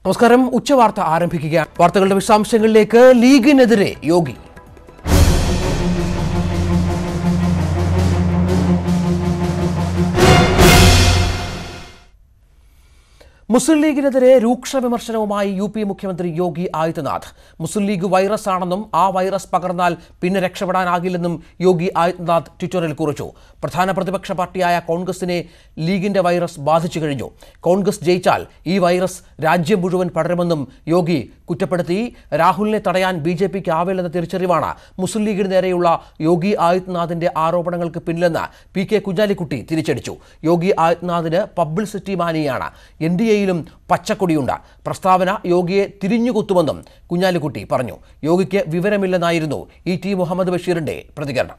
നമസ്കാരം ഉച്ചവാർത്ത ആരംഭിക്കുകയാണ് വാർത്തകളുടെ വിശദാംശങ്ങളിലേക്ക് ലീഗിനെതിരെ യോഗി മുസ്ലിം ലീഗിനെതിരെ രൂക്ഷ വിമർശനവുമായി യു പി മുഖ്യമന്ത്രി യോഗി ആദിത്യനാഥ് മുസ്ലിം ലീഗ് വൈറസ് ആണെന്നും ആ വൈറസ് പകർന്നാൽ പിന്നെ രക്ഷപ്പെടാനാകില്ലെന്നും യോഗി ആദിത്യനാഥ് ട്വിറ്ററിൽ കുറിച്ചു പ്രധാന പ്രതിപക്ഷ പാർട്ടിയായ കോൺഗ്രസിനെ ലീഗിന്റെ വൈറസ് ബാധിച്ചു കഴിഞ്ഞു കോൺഗ്രസ് ജയിച്ചാൽ ഈ വൈറസ് രാജ്യം മുഴുവൻ പടരുമെന്നും യോഗി കുറ്റപ്പെടുത്തി രാഹുലിനെ തടയാൻ ബി ജെ പിക്ക് ആവില്ലെന്ന തിരിച്ചറിവാണ് മുസ്ലിം ലീഗിന് നേരെയുള്ള യോഗി ആദിത്യനാഥിന്റെ ആരോപണങ്ങൾക്ക് പിന്നിലെന്ന് പി കെ കുഞ്ഞാലിക്കുട്ടി തിരിച്ചടിച്ചു യോഗി ആദിത്യനാഥിന് പബ്ലിസിറ്റി മാനിയാണ് എൻ ഡി എയിലും പച്ചക്കൊടിയുണ്ട് പ്രസ്താവന യോഗിയെ തിരിഞ്ഞുകുത്തുമെന്നും കുഞ്ഞാലിക്കുട്ടി പറഞ്ഞു യോഗിക്ക് വിവരമില്ലെന്നായിരുന്നു ഇ ടി മുഹമ്മദ് ബഷീറിന്റെ പ്രതികരണം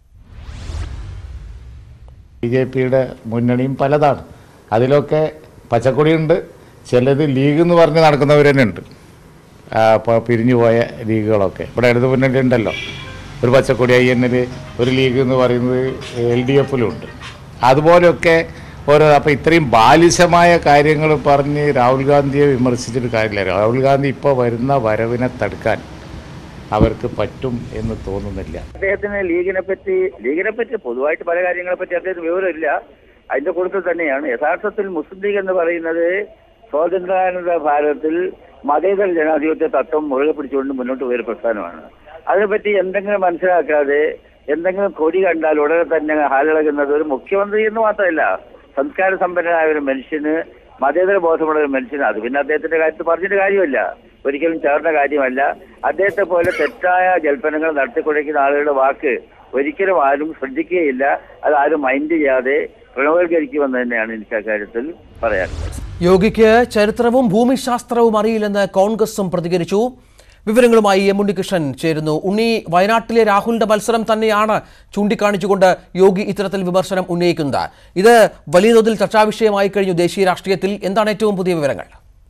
ബി ജെ പിയുടെ മുന്നണിയും പലതാണ് അതിലൊക്കെ പച്ചക്കൊടിയുണ്ട് ചിലത് ലീഗ് എന്ന് പറഞ്ഞ് നടക്കുന്നവർ തന്നെ ഉണ്ട് ഇപ്പോൾ പിരിഞ്ഞു പോയ ലീഗുകളൊക്കെ ഇവിടെ ഇടത് മുന്നണി ഉണ്ടല്ലോ ഒരു പച്ചക്കൊടി ഐ എന്നിൽ ഒരു ലീഗ് എന്ന് പറയുന്നത് എൽ ഡി എഫിലും ഉണ്ട് അതുപോലെയൊക്കെ ഓരോ അപ്പോൾ ഇത്രയും ബാലിശമായ കാര്യങ്ങൾ പറഞ്ഞ് രാഹുൽ ഗാന്ധിയെ വിമർശിച്ചിട്ട് കാര്യമില്ല രാഹുൽ ഗാന്ധി ഇപ്പോൾ വരുന്ന വരവിനെ തടുക്കാൻ അവർക്ക് പറ്റും എന്ന് തോന്നുന്നില്ല അദ്ദേഹത്തിന് ലീഗിനെ പറ്റി ലീഗിനെ പറ്റി പൊതുവായിട്ട് പല കാര്യങ്ങളെ പറ്റി അദ്ദേഹത്തിന് വിവരമില്ല അതിന്റെ കൂട്ടത്തിൽ തന്നെയാണ് യഥാർത്ഥത്തിൽ മുസ്ലിം ലീഗ് എന്ന് പറയുന്നത് സ്വാതന്ത്ര്യാനന്ദ ഭാരതത്തിൽ മതേതര ജനാധിപത്യ തത്വം മുറുകെ പിടിച്ചുകൊണ്ട് മുന്നോട്ട് പോയൊരു പ്രസ്ഥാനമാണ് അതിനെപ്പറ്റി എന്തെങ്കിലും മനസ്സിലാക്കാതെ എന്തെങ്കിലും കൊടി കണ്ടാൽ ഉടനെ തന്നെ ഹാലിളകുന്നത് ഒരു മുഖ്യമന്ത്രി എന്ന് മാത്രമല്ല സംസ്കാര സമ്പന്നനായ ഒരു മനുഷ്യന് മതേതര ബോധമുള്ള ഒരു മനുഷ്യന് അത് പിന്നെ അദ്ദേഹത്തിന്റെ കാര്യത്തിൽ പറഞ്ഞിട്ട് കാര്യമില്ല ഒരിക്കലും ചേർന്ന കാര്യമല്ല അദ്ദേഹത്തെ പോലെ തെറ്റായ ജൽപ്പനങ്ങൾ നടത്തിക്കൊണ്ടിരിക്കുന്ന ആളുകളുടെ വാക്ക് ഒരിക്കലും ആരും ശ്രദ്ധിക്കുകയില്ല അത് ആരും മൈൻഡ് ചെയ്യാതെ പ്രണവൽക്കരിക്കുമെന്ന് തന്നെയാണ് എനിക്ക് അക്കാര്യത്തിൽ പറയാനുള്ളത് യോഗിക്ക് ചരിത്രവും ഭൂമിശാസ്ത്രവും അറിയില്ലെന്ന് കോൺഗ്രസും പ്രതികരിച്ചു വിവരങ്ങളുമായി എം ഉണ്ണികൃഷ്ണൻ ചേരുന്നു ഉണ്ണി വയനാട്ടിലെ രാഹുലിന്റെ മത്സരം തന്നെയാണ് ചൂണ്ടിക്കാണിച്ചുകൊണ്ട് യോഗി ഇത്തരത്തിൽ വിമർശനം ഉന്നയിക്കുന്നത് ഇത് വലിയ തോതിൽ ചർച്ചാ വിഷയമായി കഴിഞ്ഞു ദേശീയ രാഷ്ട്രീയത്തിൽ എന്താണ് ഏറ്റവും പുതിയ വിവരങ്ങൾ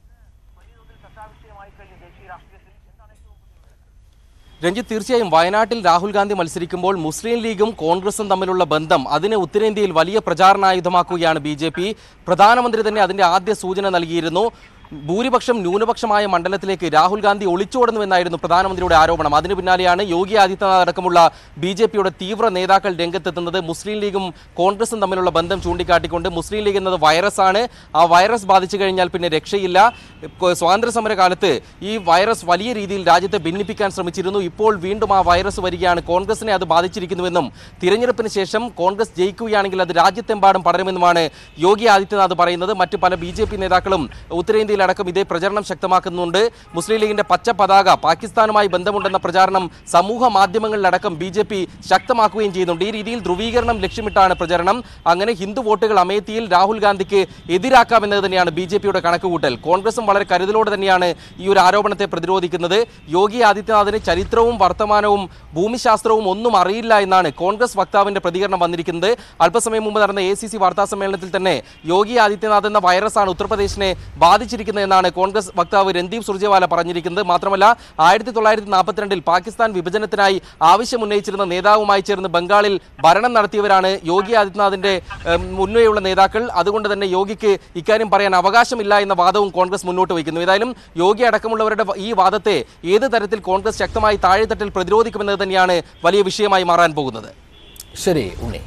രഞ്ജിത്ത് തീർച്ചയായും വയനാട്ടിൽ രാഹുൽ ഗാന്ധി മത്സരിക്കുമ്പോൾ മുസ്ലിം ലീഗും കോൺഗ്രസും തമ്മിലുള്ള ബന്ധം അതിനെ ഉത്തരേന്ത്യയിൽ വലിയ പ്രചാരണായുധമാക്കുകയാണ് ബി ജെ പി പ്രധാനമന്ത്രി തന്നെ അതിന്റെ ആദ്യ സൂചന നൽകിയിരുന്നു ഭൂരിപക്ഷം ന്യൂനപക്ഷമായ മണ്ഡലത്തിലേക്ക് രാഹുൽ ഗാന്ധി ഒളിച്ചോടുന്നുവെന്നായിരുന്നു പ്രധാനമന്ത്രിയുടെ ആരോപണം അതിനു പിന്നാലെയാണ് യോഗി ആദിത്യനാഥ് അടക്കമുള്ള ബി ജെ പിയുടെ തീവ്ര നേതാക്കൾ രംഗത്തെത്തുന്നത് മുസ്ലിം ലീഗും കോൺഗ്രസും തമ്മിലുള്ള ബന്ധം ചൂണ്ടിക്കാട്ടിക്കൊണ്ട് മുസ്ലിം ലീഗ് എന്നത് വൈറസാണ് ആ വൈറസ് ബാധിച്ചു കഴിഞ്ഞാൽ പിന്നെ രക്ഷയില്ല കൊ- സ്വാതന്ത്ര്യ സമര കാലത്ത് ഈ വൈറസ് വലിയ രീതിയിൽ രാജ്യത്തെ ഭിന്നിപ്പിക്കാൻ ശ്രമിച്ചിരുന്നു ഇപ്പോൾ വീണ്ടും ആ വൈറസ് വരികയാണ് കോൺഗ്രസിനെ അത് ബാധിച്ചിരിക്കുന്നുവെന്നും തിരഞ്ഞെടുപ്പിന് ശേഷം കോൺഗ്രസ് ജയിക്കുകയാണെങ്കിൽ അത് രാജ്യത്തെമ്പാടും പടരുമെന്നുമാണ് യോഗി ആദിത്യനാഥ് പറയുന്നത് മറ്റ് പല ബി ജെ പി നേതാക്കളും ഉത്തരേന്ത്യയിലടക്കം ഇതേ പ്രചരണം ശക്തമാക്കുന്നുണ്ട് മുസ്ലിം ലീഗിന്റെ പച്ച പതാക പാകിസ്ഥാനുമായി ബന്ധമുണ്ടെന്ന പ്രചാരണം സമൂഹ മാധ്യമങ്ങളിലടക്കം ബി ജെ പി ശക്തമാക്കുകയും ചെയ്യുന്നുണ്ട് ഈ രീതിയിൽ ധ്രുവീകരണം ലക്ഷ്യമിട്ടാണ് പ്രചരണം അങ്ങനെ ഹിന്ദു വോട്ടുകൾ അമേത്തിയിൽ രാഹുൽ ഗാന്ധിക്ക് എതിരാക്കാമെന്നത് തന്നെയാണ് ബി ജെ പിയുടെ കണക്കുകൂട്ടൽ കോൺഗ്രസും വളരെ കരുതലോടെ തന്നെയാണ് ഈ ഒരു ആരോപണത്തെ പ്രതിരോധിക്കുന്നത് യോഗി ആദിത്യനാഥിന് ചരിത്രവും വർത്തമാനവും ഭൂമിശാസ്ത്രവും ഒന്നും അറിയില്ല എന്നാണ് കോൺഗ്രസ് വക്താവിന്റെ പ്രതികരണം വന്നിരിക്കുന്നത് അല്പസമയം മുമ്പ് നടന്ന എ സി സി വാർത്താ സമ്മേളനത്തിൽ തന്നെ യോഗി ആദിത്യനാഥ് എന്ന വൈറസാണ് ഉത്തർപ്രദേശിനെ ബാധിച്ചിരിക്കുന്നത് എന്നാണ് കോൺഗ്രസ് വക്താവ് രൺദീപ് സുർജേവാല പറഞ്ഞിരിക്കുന്നത് മാത്രമല്ല ആയിരത്തി തൊള്ളായിരത്തി നാൽപ്പത്തിരണ്ടിൽ പാകിസ്ഥാൻ വിഭജനത്തിനായി ആവശ്യമുന്നയിച്ചിരുന്ന നേതാവുമായി ചേർന്ന് ബംഗാളിൽ ഭരണം നടത്തിയവരാണ് യോഗി ആദിത്യനാഥിന്റെ ഏം, മുൻപേയുള്ള നേതാക്കൾ അതുകൊണ്ട് തന്നെ യോഗിക്ക് ഇക്കാര്യം പറയാൻ അവകാശമില്ല എന്ന വാദവും കോൺഗ്രസ് മുന്നോട്ട് വയ്ക്കുന്നു ഏതായാലും യോഗി അടക്കമുള്ളവരുടെ ഈ വാദത്തെ ഏത് തരത്തിൽ കോൺഗ്രസ് ശക്തമായി താഴെത്തട്ടിൽ പ്രതിരോധിക്കുമെന്നത് തന്നെയാണ് വലിയ വിഷയമായി മാറാൻ പോകുന്നത് ശരി ഉണ്ണി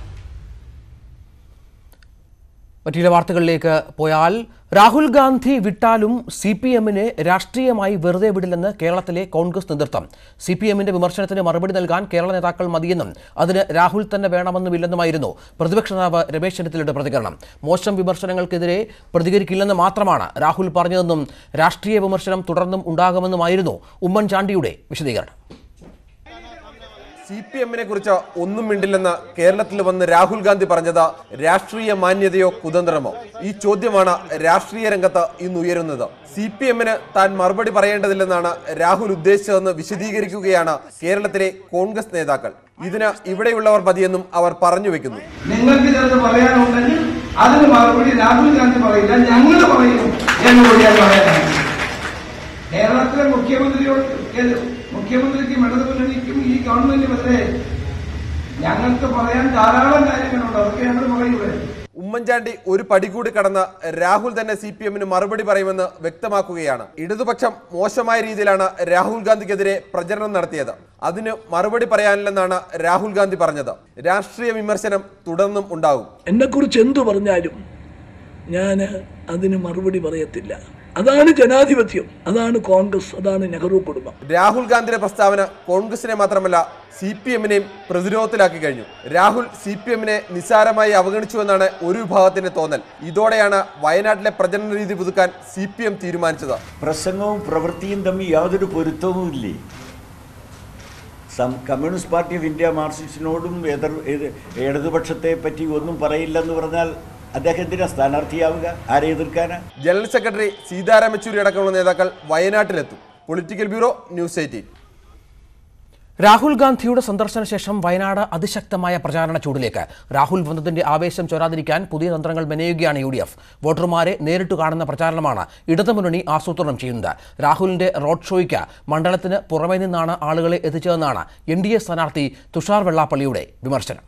മറ്റു ചില വാർത്തകളിലേക്ക് പോയാൽ രാഹുൽ ഗാന്ധി വിട്ടാലും സി പി എമ്മിനെ രാഷ്ട്രീയമായി വെറുതെ വിടില്ലെന്ന് കേരളത്തിലെ കോൺഗ്രസ് നേതൃത്വം സി പി എമ്മിന്റെ വിമർശനത്തിന് മറുപടി നൽകാൻ കേരള നേതാക്കൾ മതിയെന്നും അതിന് രാഹുൽ തന്നെ വേണമെന്നുമില്ലെന്നുമായിരുന്നു പ്രതിപക്ഷ നേതാവ് രമേശ് ചെന്നിത്തലയുടെ പ്രതികരണം മോശം വിമർശനങ്ങൾക്കെതിരെ പ്രതികരിക്കില്ലെന്ന് മാത്രമാണ് രാഹുൽ പറഞ്ഞതെന്നും രാഷ്ട്രീയ വിമർശനം തുടർന്നും ഉണ്ടാകുമെന്നുമായിരുന്നു ഉമ്മൻചാണ്ടിയുടെ വിശദീകരണം സി പി എമ്മിനെ കുറിച്ച് ഒന്നും മിണ്ടില്ലെന്ന് കേരളത്തിൽ വന്ന് രാഹുൽ ഗാന്ധി പറഞ്ഞത് രാഷ്ട്രീയ മാന്യതയോ കുതന്ത്രമോ ഈ ചോദ്യമാണ് രാഷ്ട്രീയ രംഗത്ത് ഇന്ന് ഉയരുന്നത് സി പി എമ്മിന് താൻ മറുപടി പറയേണ്ടതില്ലെന്നാണ് രാഹുൽ ഉദ്ദേശിച്ചതെന്ന് വിശദീകരിക്കുകയാണ് കേരളത്തിലെ കോൺഗ്രസ് നേതാക്കൾ ഇതിന് ഇവിടെയുള്ളവർ മതിയെന്നും അവർ പറഞ്ഞു വെക്കുന്നു നിങ്ങൾക്ക് ചിലത് പറയാനുണ്ടെങ്കിൽ അതിന് മറുപടി രാഹുൽ ഗാന്ധി പറയില്ല ഞങ്ങൾ പറയും എന്നുകൂടി ഞാൻ പറയാനാണ് കേരളത്തിലെ മുഖ്യമന്ത്രിയോട് ഏത് മുഖ്യമന്ത്രിക്കും ഇടതു മുന്നണിക്കും ഈ ഗവൺമെന്റിനെതിരെ ഞങ്ങൾക്ക് പറയാൻ ധാരാളം കാര്യങ്ങളുണ്ട് അതൊക്കെ ഞങ്ങൾ പറയൂടെ ഉമ്മൻചാണ്ടി ഒരു പടി കൂടി കടന്ന് രാഹുൽ തന്നെ സി പി എമ്മിന് മറുപടി പറയുമെന്ന് വ്യക്തമാക്കുകയാണ് ഇടതുപക്ഷം മോശമായ രീതിയിലാണ് രാഹുൽ ഗാന്ധിക്കെതിരെ പ്രചരണം നടത്തിയത് അതിന് മറുപടി പറയാനില്ലെന്നാണ് രാഹുൽ ഗാന്ധി പറഞ്ഞത് രാഷ്ട്രീയ വിമർശനം തുടർന്നും ഉണ്ടാകും എന്നെക്കുറിച്ച് എന്തു പറഞ്ഞാലും ഞാൻ അതിന് മറുപടി പറയത്തില്ല അതാണ് ജനാധിപത്യം അതാണ് കോൺഗ്രസ് അതാണ് നെഹ്റു കുടുംബം രാഹുൽ ഗാന്ധിയുടെ പ്രസ്താവന കോൺഗ്രസിനെ മാത്രമല്ല സി പി എമ്മിനെയും പ്രതിരോധത്തിലാക്കി കഴിഞ്ഞു രാഹുൽ സി പി എമ്മിനെ നിസ്സാരമായി അവഗണിച്ചുവെന്നാണ് ഒരു വിഭാഗത്തിന്റെ തോന്നൽ ഇതോടെയാണ് വയനാട്ടിലെ പ്രചരണ രീതി പുതുക്കാൻ സി പി എം തീരുമാനിച്ചത് പ്രസംഗവും പ്രവൃത്തിയും തമ്മിൽ യാതൊരു പൊരുത്തവുമില്ലേ സം കമ്മ്യൂണിസ്റ്റ് പാർട്ടി ഓഫ് ഇന്ത്യ മാർക്സിസ്റ്റിനോടും എതിർ എതിർ- ഇടതുപക്ഷത്തെ പറ്റി ഒന്നും പറയില്ലെന്ന് പറഞ്ഞാൽ അദ്ദേഹത്തിന് സ്ഥാനാർത്ഥിയാവുക ആരെ എതിർക്കാനാ ജനറൽ സെക്രട്ടറി സീതാറാം യെച്ചൂരി അടക്കമുള്ള നേതാക്കൾ വയനാട്ടിലെത്തും political bureau news eighteen Rahul ഗാന്ധിയുടെ സന്ദർശന ശേഷം വയനാട് അതിശക്തമായ പ്രചാരണ ചൂടിലേക്ക് രാഹുൽ വന്നതിന്റെ ആവേശം ചൊരാതിരിക്കാൻ പുതിയ തന്ത്രങ്ങൾ മെനയുകയാണ് യു ഡി എഫ് വോട്ടർമാരെ നേരിട്ട് കാണുന്ന പ്രചാരണമാണ് ഇടതുമുന്നണി ആസൂത്രണം ചെയ്യുന്നത് രാഹുലിന്റെ റോഡ് ഷോയ്ക്ക് മണ്ഡലത്തിന് പുറമേ നിന്നാണ് ആളുകളെ എത്തിച്ചതെന്നാണ് എൻ ഡി എ സ്ഥാനാർത്ഥി തുഷാർ വെള്ളാപ്പള്ളിയുടെ വിമർശനം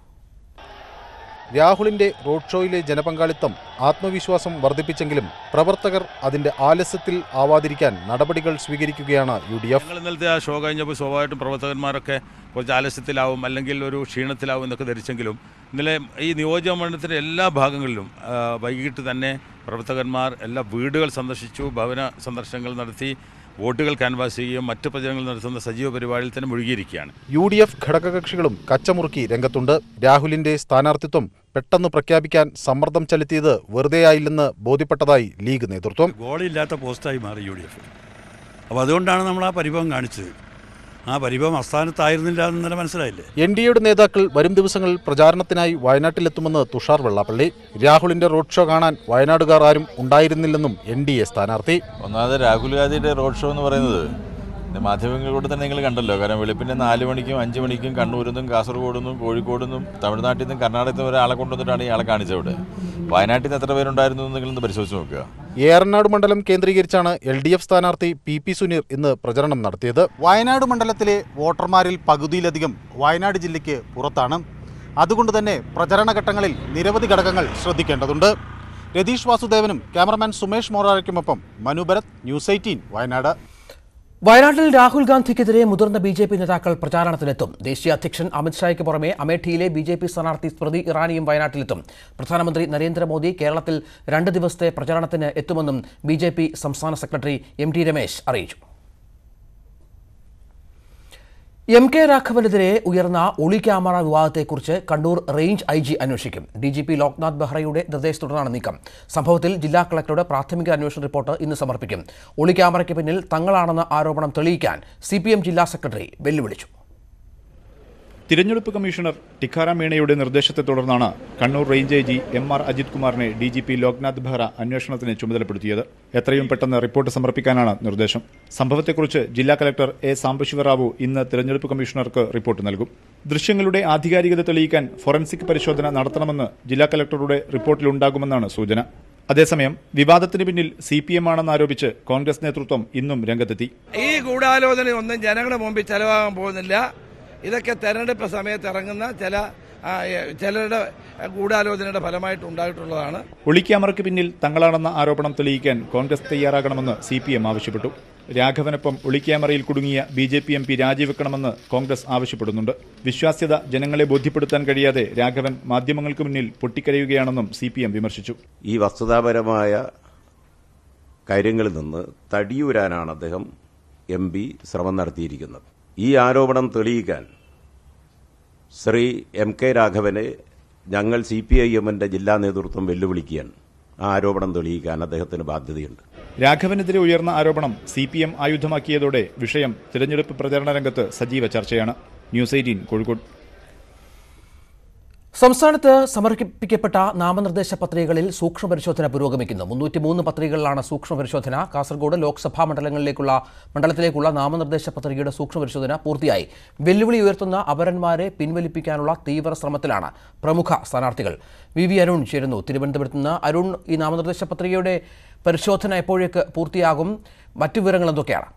രാഹുലിന്റെ റോഡ് ഷോയിലെ ജനപങ്കാളിത്തം ആത്മവിശ്വാസം വർദ്ധിപ്പിച്ചെങ്കിലും പ്രവർത്തകർ അതിന്റെ ആലസ്യത്തിൽ ആവാതിരിക്കാൻ നടപടികൾ സ്വീകരിക്കുകയാണ് യു ഡി എഫ് ഞങ്ങൾ ഇന്നലത്തെ ആ ഷോ കഴിഞ്ഞപ്പോൾ സ്വാഭാവികമായിട്ടും പ്രവർത്തകന്മാരൊക്കെ കുറച്ച് ആലസ്യത്തിലാവും അല്ലെങ്കിൽ ഒരു ക്ഷീണത്തിലാവും എന്നൊക്കെ ധരിച്ചെങ്കിലും ഇന്നലെ ഈ നിയോജക മണ്ഡലത്തിൻ്റെ എല്ലാ ഭാഗങ്ങളിലും ആ, വൈകിട്ട് തന്നെ പ്രവർത്തകന്മാർ എല്ലാ വീടുകൾ സന്ദർശിച്ചു ഭവന സന്ദർശനങ്ങൾ നടത്തി വോട്ടുകൾ ക്യാൻവാസ് ചെയ്യുകയും മറ്റ് പ്രചരണങ്ങൾ നടത്തുന്ന സജീവ പരിപാടിയിൽ തന്നെ മുഴുകിയിരിക്കുകയാണ് യു ഡി എഫ് ഘടകകക്ഷികളും കച്ചമുറുക്കി രംഗത്തുണ്ട് രാഹുലിന്റെ സ്ഥാനാർത്ഥിത്വം പെട്ടെന്ന് പ്രഖ്യാപിക്കാൻ സമ്മർദ്ദം ചെലുത്തിയത് വെറുതെയായില്ലെന്ന് ബോധ്യപ്പെട്ടതായി ലീഗ് നേതൃത്വം ഗോളില്ലാത്ത പോസ്റ്റായി മാറി യു ഡി എഫ് അപ്പോൾ അതുകൊണ്ടാണ് നമ്മൾ ആ പരിഭവം കാണിച്ചത് ആ പരിഭവം അസ്ഥാനത്തായിരുന്നില്ല എന്ന് ഇന്നലെ മനസ്സിലായില്ലേ എൻ ഡി എയുടെ നേതാക്കൾ വരും ദിവസങ്ങളിൽ പ്രചാരണത്തിനായി വയനാട്ടിലെത്തുമെന്ന് തുഷാർ വെള്ളാപ്പള്ളി രാഹുലിന്റെ റോഡ് ഷോ കാണാൻ വയനാടുകാർ ആരും ഉണ്ടായിരുന്നില്ലെന്നും എൻ ഡി എ സ്ഥാനാർത്ഥി ഒന്നാമത് രാഹുൽ ഗാന്ധിയുടെ റോഡ് ഷോ എന്ന് പറയുന്നത് ഇത് മാധ്യമങ്ങളിലൂടെ തന്നെ നിങ്ങൾ കണ്ടല്ലോ കാരണം വെളുപ്പിൻ്റെ നാല് മണിക്കും അഞ്ച് മണിക്കും കണ്ണൂരിൽ നിന്നും കാസർഗോഡ് നിന്നും കോഴിക്കോട് നിന്നും തമിഴ്നാട്ടിൽ നിന്നും കർണാടകത്തിൽ നിന്നും ഒരാളെ കൊണ്ടുവന്നിട്ടാണ് ഇയാളെ കാണിച്ചത് ഇവിടെ വയനാട്ടിൽ നിന്ന് എത്ര പേരുണ്ടായിരുന്നു എന്ന് നിങ്ങളൊന്ന് പരിശോധിച്ച് നോക്കുക ഏറനാട് മണ്ഡലം കേന്ദ്രീകരിച്ചാണ് എൽ ഡി എഫ് സ്ഥാനാർത്ഥി പി പി സുനീർ ഇന്ന് പ്രചരണം നടത്തിയത് വയനാട് മണ്ഡലത്തിലെ വോട്ടർമാരിൽ പകുതിയിലധികം വയനാട് ജില്ലയ്ക്ക് പുറത്താണ് അതുകൊണ്ട് തന്നെ പ്രചരണ ഘട്ടങ്ങളിൽ നിരവധി ഘടകങ്ങൾ ശ്രദ്ധിക്കേണ്ടതുണ്ട് രതീഷ് വാസുദേവനും ക്യാമറമാൻ സുമേഷ് മോറാരയ്ക്കുമൊപ്പം മനുഭരത് ന്യൂസ് എയ്റ്റീൻ വയനാട് വയനാട്ടിൽ രാഹുൽ ഗാന്ധിക്കെതിരെ മുതിർന്ന ബി ജെ പി നേതാക്കൾ പ്രചാരണത്തിനെത്തും ദേശീയ അധ്യക്ഷൻ അമിത്ഷായ്ക്ക് പുറമെ അമേഠിയിലെ ബി ജെ പി സ്ഥാനാർത്ഥി സ്മൃതി ഇറാനിയും വയനാട്ടിലെത്തും പ്രധാനമന്ത്രി നരേന്ദ്രമോദി കേരളത്തിൽ രണ്ട് ദിവസത്തെ പ്രചാരണത്തിന് എത്തുമെന്നും ബി ജെ പി സംസ്ഥാന സെക്രട്ടറി എം ടി രമേശ് അറിയിച്ചു എം കെ രാഘവനെതിരെ ഉയർന്ന ഒളി ക്യാമറ വിവാദത്തെക്കുറിച്ച് കണ്ണൂർ റേഞ്ച് ഐ ജി അന്വേഷിക്കും ഡി ജി പി ലോക്നാഥ് ബെഹ്റയുടെ നിർദ്ദേശത്തുടർന്നാണ് നീക്കം സംഭവത്തിൽ ജില്ലാ കളക്ടറുടെ പ്രാഥമിക അന്വേഷണ റിപ്പോർട്ട് ഇന്ന് സമർപ്പിക്കും ഒളി ക്യാമറയ്ക്ക് പിന്നിൽ തങ്ങളാണെന്ന ആരോപണം തെളിയിക്കാൻ സി ജില്ലാ സെക്രട്ടറി വെല്ലുവിളിച്ചു തിരഞ്ഞെടുപ്പ് കമ്മീഷണർ ടിക്കാറാം മീണയുടെ നിർദ്ദേശത്തെ തുടർന്നാണ് Kannur range I G M R Ajith കുമാറിനെ D G P Loknath Behera അന്വേഷണത്തിന് ചുമതലപ്പെടുത്തിയത് എത്രയും പെട്ടെന്ന് റിപ്പോർട്ട് സമർപ്പിക്കാനാണ് നിർദ്ദേശം സംഭവത്തെക്കുറിച്ച് ജില്ലാ കലക്ടർ എ സാംബശിവറാവു ഇന്ന് തിരഞ്ഞെടുപ്പ് കമ്മീഷണർക്ക് റിപ്പോർട്ട് നൽകും ദൃശ്യങ്ങളുടെ ആധികാരികത തെളിയിക്കാൻ ഫോറൻസിക് പരിശോധന നടത്തണമെന്ന് ജില്ലാ കലക്ടറുടെ റിപ്പോർട്ടിലുണ്ടാകുമെന്നാണ് സൂചന അതേസമയം വിവാദത്തിന് പിന്നിൽ സി പി എം ആണെന്ന് ആരോപിച്ച് കോൺഗ്രസ് നേതൃത്വം ഇന്നും രംഗത്തെത്തി ഈ ഗൂഢാലോചന ഒന്നും ജനങ്ങളുടെ മുമ്പിൽ ചെലവാകാൻ പോകുന്നില്ല ഇതൊക്കെ തെരഞ്ഞെടുപ്പ് സമയത്ത് ഇറങ്ങുന്ന ചില ആ, ഏ, ചിലരുടെ ഗൂഢാലോചനയുടെ ഫലമായിട്ട് ഉണ്ടായിട്ടുള്ളതാണ് ഒളിക്യാമറയ്ക്ക് പിന്നിൽ തങ്ങളാണെന്ന ആരോപണം തെളിയിക്കാൻ കോൺഗ്രസ് തയ്യാറാകണമെന്ന് സി പി എം ആവശ്യപ്പെട്ടു രാഘവനൊപ്പം ഒളിക്യാമറയിൽ കുടുങ്ങിയ B J P M P രാജിവെക്കണമെന്ന് കോൺഗ്രസ് ആവശ്യപ്പെടുന്നുണ്ട് വിശ്വാസ്യത ജനങ്ങളെ ബോധ്യപ്പെടുത്താൻ കഴിയാതെ രാഘവൻ മാധ്യമങ്ങൾക്ക് മുന്നിൽ പൊട്ടിക്കരയുകയാണെന്നും സി പി എം വിമർശിച്ചു ഈ വസ്തുതാപരമായ കാര്യങ്ങളിൽ നിന്ന് തടിയൂരാനാണ് അദ്ദേഹം എം പി ശ്രമം നടത്തിയിരിക്കുന്നത് ഈ ആരോപണം തെളിയിക്കാൻ ശ്രീ എം കെ രാഘവനെ ഞങ്ങൾ സി പി ഐ എമ്മിന്റെ ജില്ലാ നേതൃത്വം വെല്ലുവിളിക്കുകയാണ് ആ ആരോപണം തെളിയിക്കാൻ അദ്ദേഹത്തിന് ബാധ്യതയുണ്ട് രാഘവനെതിരെ ഉയർന്ന ആരോപണം സി പി എം ആയുധമാക്കിയതോടെ വിഷയം തിരഞ്ഞെടുപ്പ് പ്രചരണ രംഗത്ത് സജീവ ചർച്ചയാണ് ന്യൂസ് എയ്റ്റീൻ കോഴിക്കോട് സംസ്ഥാനത്ത് സമർപ്പിക്കപ്പെട്ട നാമനിർദ്ദേശ പത്രികകളിൽ സൂക്ഷ്മ പരിശോധന പുരോഗമിക്കുന്നു മുന്നൂറ്റിമൂന്ന് പത്രികകളിലാണ് സൂക്ഷ്മ പരിശോധന കാസർഗോഡ് ലോക്സഭാ മണ്ഡലങ്ങളിലേക്കുള്ള മണ്ഡലത്തിലേക്കുള്ള നാമനിർദ്ദേശ പത്രികയുടെ സൂക്ഷ്മ പരിശോധന പൂർത്തിയായി വെല്ലുവിളി ഉയർത്തുന്ന അപരന്മാരെ പിൻവലിപ്പിക്കാനുള്ള തീവ്ര ശ്രമത്തിലാണ് പ്രമുഖ സ്ഥാനാർത്ഥികൾ വി വി അരുൺ ചേരുന്നു തിരുവനന്തപുരത്ത് നിന്ന് അരുൺ ഈ നാമനിർദ്ദേശ പത്രികയുടെ പരിശോധന എപ്പോഴേക്ക് പൂർത്തിയാകും മറ്റു വിവരങ്ങൾ എന്തൊക്കെയാണ്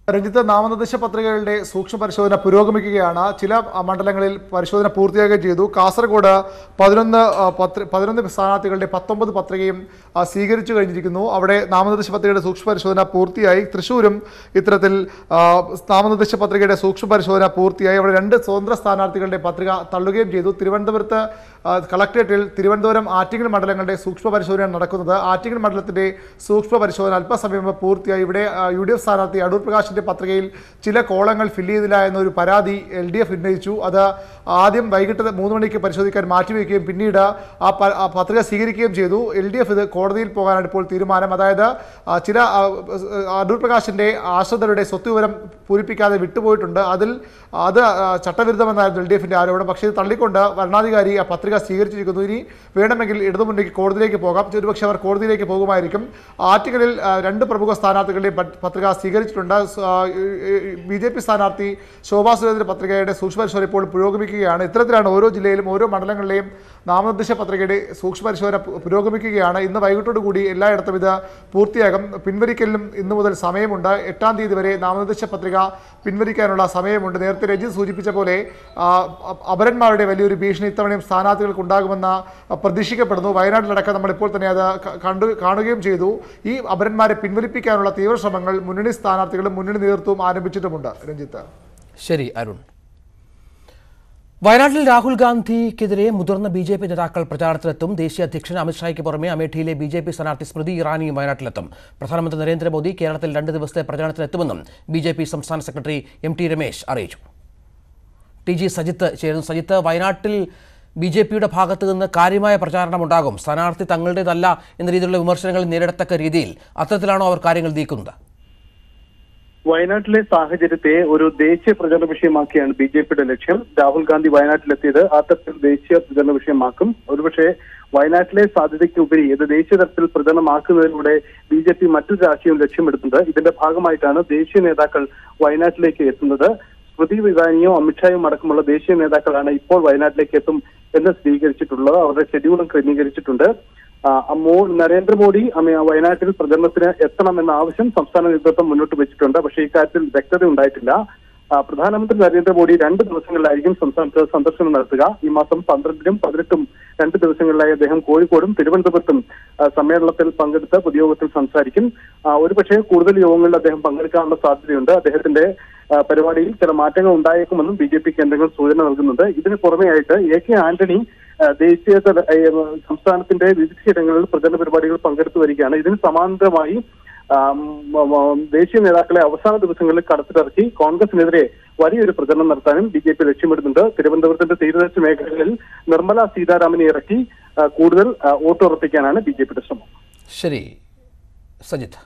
രഞ്ജിത്ത് നാമനിർദ്ദേശ പത്രികകളുടെ സൂക്ഷ്മ പരിശോധന പുരോഗമിക്കുകയാണ് ചില അ, മണ്ഡലങ്ങളിൽ പരിശോധന പൂർത്തിയാകുകയും ചെയ്തു കാസർഗോഡ് പതിനൊന്ന് അ, പത്ര പതിനൊന്ന് സ്ഥാനാർത്ഥികളുടെ പത്തൊമ്പത് പത്രികയും അ, സ്വീകരിച്ചു കഴിഞ്ഞിരിക്കുന്നു അവിടെ നാമനിർദ്ദേശ പത്രികയുടെ സൂക്ഷ്മ പരിശോധന പൂർത്തിയായി തൃശ്ശൂരും ഇത്തരത്തിൽ ആ, നാമനിർദ്ദേശ പത്രികയുടെ സൂക്ഷ്മ പരിശോധന പൂർത്തിയായി അവിടെ രണ്ട് സ്വതന്ത്ര സ്ഥാനാർത്ഥികളുടെ പത്രിക തള്ളുകയും ചെയ്തു തിരുവനന്തപുരത്ത് ആ, കളക്ടറേറ്റിൽ തിരുവനന്തപുരം ആറ്റിങ്ങൽ മണ്ഡലങ്ങളുടെ സൂക്ഷ്മ പരിശോധനയാണ് നടക്കുന്നത് ആറ്റിങ്ങൽ മണ്ഡലത്തിന്റെ സൂക്ഷ്മ പരിശോധന അല്പസമയം മുമ്പ് പൂർത്തിയായി ഇവിടെ ആ, യു ഡി എഫ് സ്ഥാനാർത്ഥി അടൂർ പ്രകാശിന്റെ പത്രികയിൽ ചില കോളങ്ങൾ ഫില്ല് ചെയ്തില്ല എന്നൊരു പരാതി എൽ ഡി എഫ് ഉന്നയിച്ചു അത് ആദ്യം വൈകിട്ട് മൂന്ന് മണിക്ക് പരിശോധിക്കാൻ മാറ്റിവെക്കുകയും പിന്നീട് ആ പ- ആ പത്രിക സ്വീകരിക്കുകയും ചെയ്തു എൽ ഡി എഫ് ഇത് കോടതിയിൽ പോകാനാണ് ഇപ്പോൾ തീരുമാനം അതായത് ആ, ചില ആ, അടൂർ പ്രകാശിന്റെ ആശ്രിതരുടെ സ്വത്ത് വിവരം പൂരിപ്പിക്കാതെ വിട്ടുപോയിട്ടുണ്ട് അതിൽ അത് ആ, ചട്ടവിരുദ്ധമെന്നായിരുന്നു എൽ ഡി എഫിന്റെ ആരോപണം പക്ഷേ ഇത് തള്ളിക്കൊണ്ട് ഭരണാധികാരി ആ പത്രിക സ്വീകരിച്ചിരിക്കുന്നു ഇനി വേണമെങ്കിൽ ഇടതുമുന്നണിക്ക് കോടതിയിലേക്ക് പോകാം ഒരുപക്ഷെ അവർ കോടതിയിലേക്ക് പോകുമായിരിക്കും ആർട്ടിക്കലിൽ ആ, രണ്ട് പ്രമുഖ സ്ഥാനാർത്ഥികളുടെയും പ- പത്രിക സ്വീകരിച്ചിട്ടുണ്ട് ബി ജെ പി സ്ഥാനാർത്ഥി ശോഭാ സുരേന്ദ്ര പത്രികയുടെ സൂക്ഷ്മപരിശോധന ഇപ്പോൾ പുരോഗമിക്കുകയാണ് ഇത്തരത്തിലാണ് ഓരോ ജില്ലയിലും ഓരോ മണ്ഡലങ്ങളിലെയും നാമനിർദ്ദേശ പത്രികയുടെ സൂക്ഷ്മപരിശോധന പു- പുരോഗമിക്കുകയാണ് ഇന്ന് വൈകിട്ടോടു കൂടി എല്ലായിടത്തും ഇത് പൂർത്തിയാകും പിൻവലിക്കലിനും ഇന്നു മുതൽ സമയമുണ്ട് എട്ടാം തീയതി വരെ നാമനിർദ്ദേശ പത്രിക പിൻവലിക്കാനുള്ള സമയമുണ്ട് നേരത്തെ രഞ്ജിത്ത് സൂചിപ്പിച്ച പോലെ ആ, അ- അപരന്മാരുടെ വലിയൊരു ഭീഷണി ഇത്തവണയും സ്ഥാനാർത്ഥികൾക്ക് ഉണ്ടാകുമെന്ന് പ്രതീക്ഷിക്കപ്പെടുന്നു വയനാട്ടിലടക്കം നമ്മൾ ഇപ്പോൾ തന്നെ അത് ക- കണ്ടു കാണുകയും ചെയ്തു ഈ അപരന്മാരെ പിൻവലിപ്പിക്കാനുള്ള തീവ്ര ശ്രമങ്ങൾ മുന്നണി സ്ഥാനാർത്ഥികളും മുന്നണി നേതൃത്വവും ആരംഭിച്ചിട്ടുമുണ്ട് രഞ്ജിത്ത് ശരി അരുൺ വയനാട്ടിൽ രാഹുൽ ഗാന്ധിക്കെതിരെ മുതിർന്ന ബി ജെ പി നേതാക്കൾ പ്രചാരണത്തിലെത്തും ദേശീയ അധ്യക്ഷൻ അമിത്ഷായ്ക്ക് പുറമെ അമേഠിയിലെ ബി ജെ പി സ്ഥാനാർത്ഥി സ്മൃതി ഇറാനിയും വയനാട്ടിലെത്തും പ്രധാനമന്ത്രി നരേന്ദ്രമോദി കേരളത്തിൽ രണ്ട് ദിവസത്തെ പ്രചാരണത്തിലെത്തുമെന്നും ബി ജെ പി സംസ്ഥാന സെക്രട്ടറി എം ടി രമേശ് അറിയിച്ചു ടി ജി സജിത്ത് ചേരുന്നു സജിത്ത് വയനാട്ടിൽ ബി ജെ പിയുടെ ഭാഗത്ത് നിന്ന് കാര്യമായ പ്രചാരണമുണ്ടാകും സ്ഥാനാർത്ഥി തങ്ങളുടേതല്ല എന്ന രീതിയിലുള്ള വിമർശനങ്ങൾ നേരിടത്തക്ക രീതിയിൽ അത്തരത്തിലാണോ അവർ കാര്യങ്ങൾ നീക്കുന്നത് വയനാട്ടിലെ സാഹചര്യത്തെ ഒരു ദേശീയ പ്രചരണ വിഷയമാക്കിയാണ് ബി ജെ പിയുടെ ലക്ഷ്യം രാഹുൽ ഗാന്ധി വയനാട്ടിലെത്തിയത് ആ തരത്തിൽ ദേശീയ പ്രചരണ വിഷയമാക്കും ഒരുപക്ഷെ വയനാട്ടിലെ സാധ്യതയ്ക്കുപരി ഇത് ദേശീയ തലത്തിൽ പ്രചരണമാക്കുന്നതിലൂടെ ബി ജെ പി മറ്റൊരു രാഷ്ട്രീയം ലക്ഷ്യമെടുക്കുന്നത് ഇതിന്റെ ഭാഗമായിട്ടാണ് ദേശീയ നേതാക്കൾ വയനാട്ടിലേക്ക് എത്തുന്നത് സ്മൃതി ഇറാനിയോ അമിത്ഷായും അടക്കമുള്ള ദേശീയ നേതാക്കളാണ് ഇപ്പോൾ വയനാട്ടിലേക്ക് എത്തും എന്ന് സ്ഥിരീകരിച്ചിട്ടുള്ളത് അവരുടെ ഷെഡ്യൂളും ക്രമീകരിച്ചിട്ടുണ്ട് ആ, മോ- നരേന്ദ്രമോദി അമേ- വയനാട്ടിൽ പ്രചരണത്തിന് എത്തണമെന്ന ആവശ്യം സംസ്ഥാന നേതൃത്വം മുന്നോട്ട് വെച്ചിട്ടുണ്ട് പക്ഷേ ഇക്കാര്യത്തിൽ വ്യക്തത ഉണ്ടായിട്ടില്ല ആ, പ്രധാനമന്ത്രി നരേന്ദ്രമോദി രണ്ട് ദിവസങ്ങളിലായിരിക്കും സംസ്ഥാനത്ത് സന്ദർശനം നടത്തുക ഈ മാസം പന്ത്രണ്ടിനും പതിനെട്ടും രണ്ട് ദിവസങ്ങളിലായി അദ്ദേഹം കോഴിക്കോടും തിരുവനന്തപുരത്തും ആ, സമ്മേളനത്തിൽ പങ്കെടുത്ത് പൊതുയോഗത്തിൽ സംസാരിക്കും ആ, ഒരുപക്ഷേ കൂടുതൽ യോഗങ്ങളിൽ അദ്ദേഹം പങ്കെടുക്കാനുള്ള സാധ്യതയുണ്ട് അദ്ദേഹത്തിന്റെ ആ, പരിപാടിയിൽ ചില മാറ്റങ്ങൾ ഉണ്ടായേക്കുമെന്നും ബി ജെ പി കേന്ദ്രങ്ങൾ സൂചന നൽകുന്നുണ്ട് ഇതിന് പുറമെയായിട്ട് എ കെ ആന്റണി ആ, ദേശീയ തല ഏ, സംസ്ഥാനത്തിന്റെ വിവിധയിടങ്ങളിൽ പ്രചരണ പരിപാടികൾ പങ്കെടുത്തു വരികയാണ് ഇതിന് സമാന്തരമായി ആ, മ- മ- ദേശീയ നേതാക്കളെ അവസാന ദിവസങ്ങളിൽ കടത്തിലിറക്കി കോൺഗ്രസിനെതിരെ വലിയൊരു പ്രചരണം നടത്താനും ബി ജെ പി ലക്ഷ്യമിടുന്നുണ്ട് തിരുവനന്തപുരത്തിന്റെ തീരദേശ മേഖലകളിൽ നിർമ്മല സീതാരാമനെ ഇറക്കി ആ, കൂടുതൽ ആ, വോട്ടുറപ്പിക്കാനാണ് ബി ജെ പിയുടെ ശ്രമം ശരി സജിത്ത്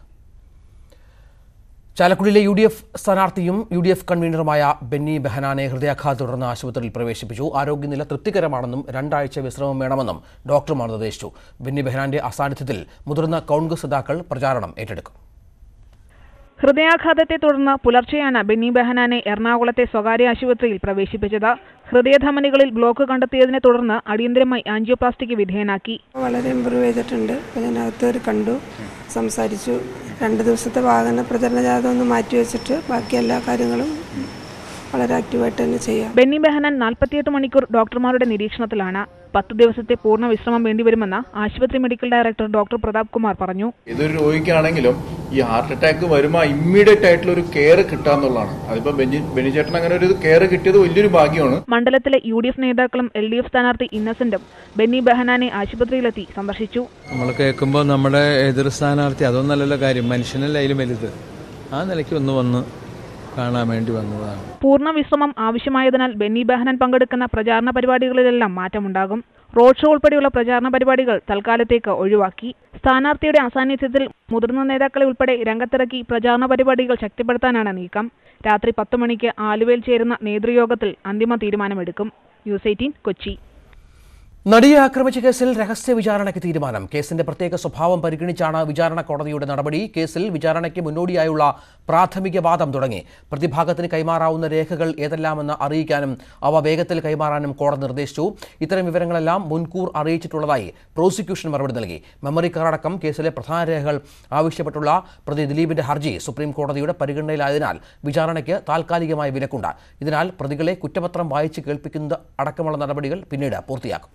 ചാലക്കുടിയിലെ യു ഡി എഫ് സ്ഥാനാർത്ഥിയും യു ഡി എഫ് കൺവീനറുമായ ബെന്നി ബെഹനാനെ ഹൃദയാഘാതം തുടർന്ന് ആശുപത്രിയിൽ പ്രവേശിപ്പിച്ചു ആരോഗ്യനില തൃപ്തികരമാണെന്നും രണ്ടാഴ്ച വിശ്രമം വേണമെന്നും ഡോക്ടർമാർ നിർദ്ദേശിച്ചു ബെന്നി ബെഹനാന്റെ അസാന്നിധ്യത്തിൽ മുതിർന്ന കോൺഗ്രസ് നേതാക്കൾ പ്രചാരണം ഏറ്റെടുക്കും ഹൃദയാഘാതത്തെ തുടർന്ന് പുലർച്ചെയാണ് ബെന്നി ബെഹനാനെ എറണാകുളത്തെ സ്വകാര്യ ആശുപത്രിയിൽ പ്രവേശിപ്പിച്ചത് ഹൃദയധമനികളിൽ ബ്ലോക്ക് കണ്ടെത്തിയതിനെ തുടർന്ന് അടിയന്തരമായി ആൻജിയോപ്ലാസ്റ്റിക്ക് വിധേയനാക്കി വളരെ ഇമ്പ്രൂവ് ചെയ്തിട്ടുണ്ട് അപ്പോൾ ഞാൻ അകത്തേറി കണ്ടു സംസാരിച്ചു രണ്ട് ദിവസത്തെ വാഹന പ്രചരണ ജാഥ ഒന്ന് മാറ്റി വെച്ചിട്ട് ബാക്കി എല്ലാ കാര്യങ്ങളും വളരെ ആക്റ്റീവായിട്ട് തന്നെ ചെയ്യാം ബെന്നി ബെഹനാൻ നാൽപ്പത്തിയെട്ട് മണിക്കൂർ ഡോക്ടർമാരുടെ നിരീക്ഷണത്തിലാണ് പത്ത് ദിവസത്തെ പൂർണ്ണ വിശ്രമം വേണ്ടിവരുമെന്ന് ആശുപത്രി medical director doctor Prathap Kumar പറഞ്ഞു ഏതൊരു രോഗിക്കാണെങ്കിലും ഈ ഹാർട്ട് അറ്റാക്ക് വരുമ്പോൾ ഇമ്മീഡിയറ്റ് ആയിട്ടുള്ള ഒരു കെയർ കിട്ടാന്നുള്ളതാണ് അതിപ്പോ ബെന്നി ബെനിചേട്ടൻ അങ്ങനെ ഒരു കെയർ കിട്ടിയത് വലിയൊരു ഭാഗ്യമാണ് മണ്ഡലത്തിലെ യു ഡി എഫ് നേതാക്കളും എൽ ഡി എഫ് സ്ഥാനാർത്ഥി ഇന്നസെന്റും ബെന്നി ബെഹനാനെ ആശുപത്രിയിലെത്തി സന്ദർശിച്ചു നമ്മൾ കേൾക്കുമ്പോൾ നമ്മുടെ എതിർ സ്ഥാനാർത്ഥി അതൊന്നല്ലല്ലോ കാര്യം മനുഷ്യനല്ല അതിലും വലുത് ആ നിലയ്ക്ക് ഒന്ന് വന്ന് കാണാൻ വേണ്ടി വന്നതാണ് പൂർണ്ണ വിശ്രമം ആവശ്യമായതിനാൽ ബെന്നി ബെഹനാൻ പങ്കെടുക്കുന്ന പ്രചാരണ പരിപാടികളിലെല്ലാം മാറ്റമുണ്ടാകും റോഡ് ഷോ ഉൾപ്പെടെയുള്ള പ്രചാരണ പരിപാടികൾ തൽക്കാലത്തേക്ക് ഒഴിവാക്കി സ്ഥാനാർത്ഥിയുടെ അസാന്നിധ്യത്തിൽ മുതിർന്ന നേതാക്കളെ ഉൾപ്പെടെ രംഗത്തിറക്കി പ്രചാരണ പരിപാടികൾ ശക്തിപ്പെടുത്താനാണ് നീക്കം രാത്രി പത്ത് മണിക്ക് ആലുവയിൽ ചേരുന്ന നേതൃയോഗത്തിൽ അന്തിമ തീരുമാനമെടുക്കും ന്യൂസ് എയ്റ്റീൻ കൊച്ചി നടിയെ ആക്രമിച്ച കേസിൽ രഹസ്യ വിചാരണയ്ക്ക് തീരുമാനം കേസിന്റെ പ്രത്യേക സ്വഭാവം പരിഗണിച്ചാണ് വിചാരണ കോടതിയുടെ നടപടി കേസിൽ വിചാരണയ്ക്ക് മുന്നോടിയായുള്ള പ്രാഥമിക വാദം തുടങ്ങി പ്രതിഭാഗത്തിന് കൈമാറാവുന്ന രേഖകൾ ഏതെല്ലാമെന്ന് അറിയിക്കാനും അവ വേഗത്തിൽ കൈമാറാനും കോടതി നിർദ്ദേശിച്ചു ഇത്തരം വിവരങ്ങളെല്ലാം മുൻകൂർ അറിയിച്ചിട്ടുള്ളതായി പ്രോസിക്യൂഷൻ മറുപടി നൽകി മെമ്മറി കാർഡ് അടക്കം കേസിലെ പ്രധാന രേഖകൾ ആവശ്യപ്പെട്ടുള്ള പ്രതി ദിലീപിന്റെ ഹർജി സുപ്രീം കോടതിയുടെ പരിഗണനയിലായതിനാൽ വിചാരണയ്ക്ക് താൽക്കാലികമായി വിലക്കുണ്ട് ഇതിനാൽ പ്രതികളെ കുറ്റപത്രം വായിച്ച് കേൾപ്പിക്കുന്നത് അടക്കമുള്ള നടപടികൾ പിന്നീട് പൂർത്തിയാക്കും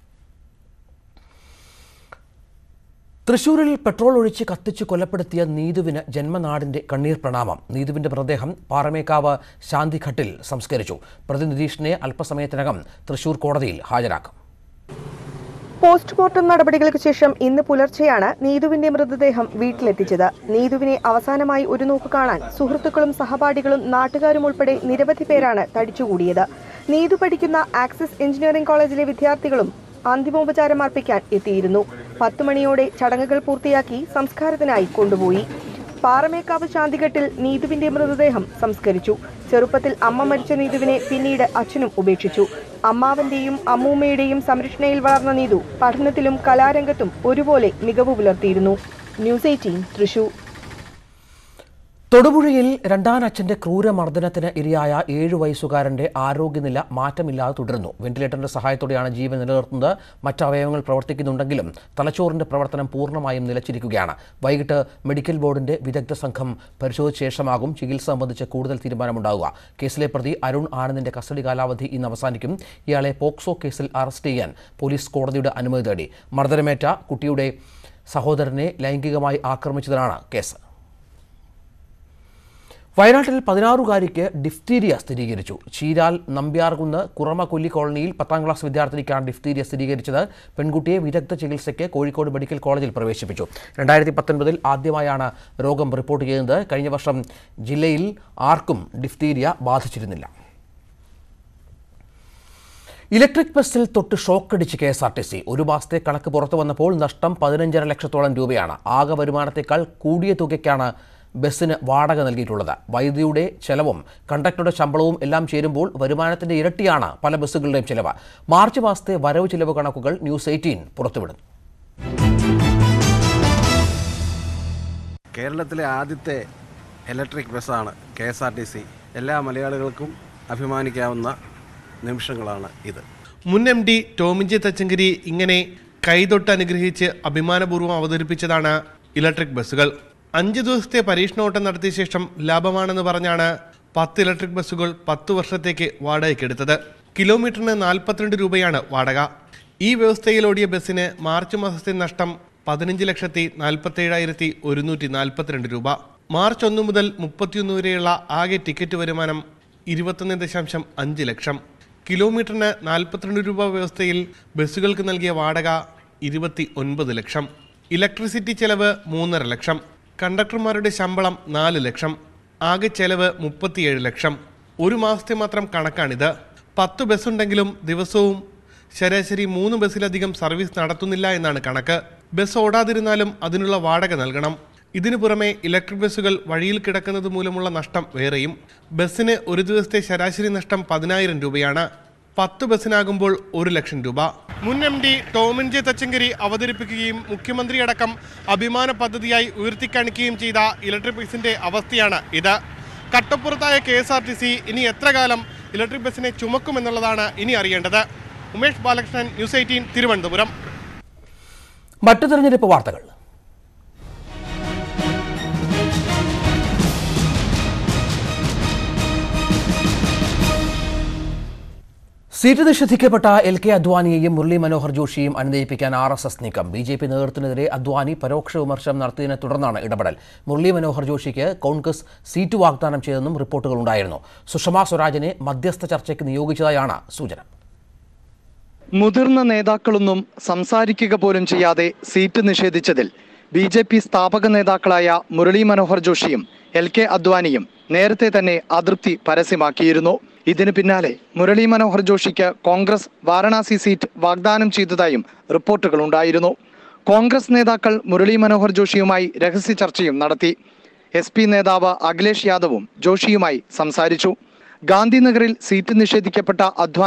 തൃശൂരിൽ പെട്രോൾ ഒഴിച്ച് കത്തിച്ച് കൊലപ്പെടുത്തിയ നീതുവിന് ജന്മനാടിന്റെ കണ്ണീർ പ്രണാമം നീതുവിന്റെ മൃതദേഹം പാറമേക്കാവ് ശാന്തിഘട്ടിൽ സംസ്കരിച്ചു പ്രതി നിതീഷിനെ അല്പസമയത്തിനകം തൃശൂർ കോടതിയിൽ ഹാജരാക്കും പോസ്റ്റ്മോർട്ടം നടപടികൾക്ക് ശേഷം ഇന്ന് പുലർച്ചെയാണ് നീതുവിന്റെ മൃതദേഹം വീട്ടിലെത്തിച്ചത് നീതുവിനെ അവസാനമായി ഒരു നോക്ക് കാണാൻ സുഹൃത്തുക്കളും സഹപാഠികളും നാട്ടുകാരും ഉൾപ്പെടെ നിരവധി പേരാണ് തടിച്ചുകൂടിയത് നീതു പഠിക്കുന്ന ആക്സിസ് എഞ്ചിനീയറിംഗ് കോളേജിലെ വിദ്യാർത്ഥികളും അന്തിമോപചാരം അർപ്പിക്കാൻ എത്തിയിരുന്നു പത്തു മണിയോടെ ചടങ്ങുകൾ പൂർത്തിയാക്കി സംസ്കാരത്തിനായി കൊണ്ടുപോയി പാറമേക്കാവ് ശാന്തിഘട്ടിൽ നീതുവിന്റെ മൃതദേഹം സംസ്കരിച്ചു ചെറുപ്പത്തിൽ അമ്മ മരിച്ച നീതുവിനെ പിന്നീട് അച്ഛനും ഉപേക്ഷിച്ചു അമ്മാവന്റെയും അമ്മൂമ്മയുടെയും സംരക്ഷണയിൽ വളർന്ന നീതു പഠനത്തിലും കലാരംഗത്തും ഒരുപോലെ മികവ് പുലർത്തിയിരുന്നു ന്യൂസ് എയ്റ്റീൻ തൃശൂർ തൊടുപുഴയിൽ രണ്ടാനച്ഛന്റെ ക്രൂരമർദ്ദനത്തിന് ഇരയായ ഏഴു വയസ്സുകാരന്റെ ആരോഗ്യനില മാറ്റമില്ലാതെ തുടരുന്നു വെന്റിലേറ്ററിന്റെ സഹായത്തോടെയാണ് ജീവൻ നിലനിർത്തുന്നത് മറ്റ് അവയവങ്ങൾ പ്രവർത്തിക്കുന്നുണ്ടെങ്കിലും തലച്ചോറിന്റെ പ്രവർത്തനം പൂർണ്ണമായും നിലച്ചിരിക്കുകയാണ് വൈകിട്ട് മെഡിക്കൽ ബോർഡിന്റെ വിദഗ്ധ സംഘം പരിശോധിച്ച ശേഷമാകും ചികിത്സ സംബന്ധിച്ച് കൂടുതൽ തീരുമാനമുണ്ടാവുക കേസിലെ പ്രതി അരുൺ ആനന്ദിന്റെ കസ്റ്റഡി കാലാവധി ഇന്ന് അവസാനിക്കും ഇയാളെ പോക്സോ കേസിൽ അറസ്റ്റ് ചെയ്യാൻ പോലീസ് കോടതിയുടെ അനുമതി തേടി മർദ്ദനമേറ്റ കുട്ടിയുടെ സഹോദരനെ ലൈംഗികമായി ആക്രമിച്ചതിനാണ് കേസ് വയനാട്ടിൽ പതിനാറുകാരിക്ക് ഡിഫ്തീരിയ സ്ഥിരീകരിച്ചു ചീരാൽ നമ്പ്യാർകുന്ന് കുറമകൊല്ലി കോളനിയിൽ പത്താം ക്ലാസ് വിദ്യാർത്ഥിനിക്കാണ് ഡിഫ്തീരിയ സ്ഥിരീകരിച്ചത് പെൺകുട്ടിയെ വിദഗ്ധ ചികിത്സയ്ക്ക് കോഴിക്കോട് മെഡിക്കൽ കോളേജിൽ പ്രവേശിപ്പിച്ചു രണ്ടായിരത്തി പത്തൊൻപതിൽ ആദ്യമായാണ് രോഗം റിപ്പോർട്ട് ചെയ്യുന്നത് കഴിഞ്ഞ വർഷം ജില്ലയിൽ ആർക്കും ഡിഫ്തീരിയ ബാധിച്ചിരുന്നില്ല ഇലക്ട്രിക് ബസ്സിൽ തൊട്ട് ഷോക്കടിച്ച് K S R T C ഒരു മാസത്തെ കണക്ക് പുറത്തു വന്നപ്പോൾ നഷ്ടം പതിനഞ്ചര ലക്ഷത്തോളം രൂപയാണ് ആകെ വരുമാനത്തേക്കാൾ കൂടിയ തുകയ്ക്കാണ് ബസ്സിന് വാടക നൽകിയിട്ടുള്ളത് വൈദ്യുതിയുടെ ചെലവും കണ്ടക്ടറുടെ ശമ്പളവും എല്ലാം ചേരുമ്പോൾ വരുമാനത്തിന്റെ ഇരട്ടിയാണ് പല ബസ്സുകളുടെയും ചെലവ് മാർച്ച് മാസത്തെ വരവ് ചിലവ് കണക്കുകൾ ന്യൂസ് എയ്റ്റീൻ പുറത്തുവിടുന്നു കേരളത്തിലെ ആദ്യത്തെ ഇലക്ട്രിക് ബസ്സാണ് K S R T C എല്ലാ മലയാളികൾക്കും അഭിമാനിക്കാവുന്ന നിമിഷങ്ങളാണ് ഇത് മുൻ എം ഡി ടോമിഞ്ചെ തച്ചങ്കരി ഇങ്ങനെ കൈതൊട്ട് അനുഗ്രഹിച്ച് അഭിമാനപൂർവ്വം അവതരിപ്പിച്ചതാണ് ഇലക്ട്രിക് ബസ്സുകൾ അഞ്ച് ദിവസത്തെ പരീക്ഷണോട്ടം നടത്തിയ ശേഷം ലാഭമാണെന്ന് പറഞ്ഞാണ് പത്ത് ഇലക്ട്രിക് ബസ്സുകൾ പത്ത് വർഷത്തേക്ക് വാടകയ്ക്കെടുത്തത് കിലോമീറ്ററിന് നാൽപ്പത്തിരണ്ട് രൂപയാണ് വാടക ഈ വ്യവസ്ഥയിൽ ഓടിയ ബസ്സിന് മാർച്ച് മാസത്തെ നഷ്ടം പതിനഞ്ച് ലക്ഷത്തി നാൽപ്പത്തേഴായിരത്തി ഒരുന്നൂറ്റി നാൽപ്പത്തിരണ്ട് രൂപ മാർച്ച് ഒന്ന് മുതൽ മുപ്പത്തിയൊന്ന് വരെയുള്ള ആകെ ടിക്കറ്റ് വരുമാനം ഇരുപത്തൊന്ന് ദശാംശം അഞ്ച് ലക്ഷം കിലോമീറ്ററിന് നാൽപ്പത്തിരണ്ട് രൂപ വ്യവസ്ഥയിൽ ബസ്സുകൾക്ക് നൽകിയ വാടക ഇരുപത്തി ഒൻപത് ലക്ഷം ഇലക്ട്രിസിറ്റി ചെലവ് മൂന്നര ലക്ഷം കണ്ടക്ടർമാരുടെ ശമ്പളം നാല് ലക്ഷം ആകെ ചെലവ് മുപ്പത്തിയേഴ് ലക്ഷം ഒരു മാസത്തെ മാത്രം കണക്കാണിത് പത്ത് ബസ്സുണ്ടെങ്കിലും ദിവസവും ശരാശരി മൂന്ന് ബസ്സിലധികം സർവീസ് നടത്തുന്നില്ല എന്നാണ് കണക്ക് ബസ് ഓടാതിരുന്നാലും അതിനുള്ള വാടക നൽകണം ഇതിനു പുറമെ ഇലക്ട്രിക് ബസ്സുകൾ വഴിയിൽ കിടക്കുന്നത് മൂലമുള്ള നഷ്ടം വേറെയും ബസ്സിന് ഒരു ദിവസത്തെ ശരാശരി നഷ്ടം പതിനായിരം രൂപയാണ് പത്ത് ബസ്സിനാകുമ്പോൾ ഒരു ലക്ഷം രൂപ മുൻ M D Tomin J Thachankary അവതരിപ്പിക്കുകയും മുഖ്യമന്ത്രി അടക്കം അഭിമാന പദ്ധതിയായി ഉയർത്തിക്കാണിക്കുകയും ചെയ്ത ഇലക്ട്രിക് ബസ്സിന്റെ അവസ്ഥയാണ് ഇത് കട്ടപ്പുറത്തായ K S R T C ഇനി എത്ര കാലം ഇലക്ട്രിക് ബസ്സിനെ ചുമക്കുമെന്നുള്ളതാണ് ഇനി അറിയേണ്ടത് ഉമേഷ് ബാലകൃഷ്ണൻ ന്യൂസ് എയ്റ്റീൻ തിരുവനന്തപുരം മറ്റു തെരഞ്ഞെടുപ്പ് വാർത്തകൾ സീറ്റ് നിഷേധിക്കപ്പെട്ട എൽ കെ അദ്വാനിയെയും മുരളി മനോഹർ ജോഷിയും അനുനയിപ്പിക്കാൻ ആർ എസ് എസ് നീക്കം ബി ജെ പി നേതൃത്വത്തിനെതിരെ അദ്വാനി പരോക്ഷ വിമർശനം നടത്തിയതിനെ തുടർന്നാണ് ഇടപെടൽ മുരളി മനോഹർ ജോഷിക്ക് കോൺഗ്രസ് സീറ്റ് വാഗ്ദാനം ചെയ്തെന്നും റിപ്പോർട്ടുകളുണ്ടായിരുന്നു സുഷമ സ്വരാജിനെ മധ്യസ്ഥ ചർച്ചയ്ക്ക് നിയോഗിച്ചതായാണ് സൂചന മുതിർന്ന നേതാക്കളൊന്നും സംസാരിക്കുക പോലും ചെയ്യാതെ സീറ്റ് നിഷേധിച്ചതിൽ ബി ജെ പി സ്ഥാപക നേതാക്കളായ മുരളി മനോഹർ ജോഷിയും എൽ കെ അദ്വാനിയും നേരത്തെ തന്നെ അതൃപ്തി പരസ്യമാക്കിയിരുന്നു ഇതിന് പിന്നാലെ മുരളി മനോഹർ ജോഷിക്ക് കോൺഗ്രസ് വാരണാസി സീറ്റ് വാഗ്ദാനം ചെയ്തതായും റിപ്പോർട്ടുകളുണ്ടായിരുന്നു കോൺഗ്രസ് നേതാക്കൾ മുരളി മനോഹർ ജോഷിയുമായി രഹസ്യ ചർച്ചയും നടത്തി എസ് പി നേതാവ് അഖിലേഷ് യാദവും ജോഷിയുമായി സംസാരിച്ചു ഗാന്ധിനഗറിൽ സീറ്റ് നിഷേധിക്കപ്പെട്ട അദ്വാനി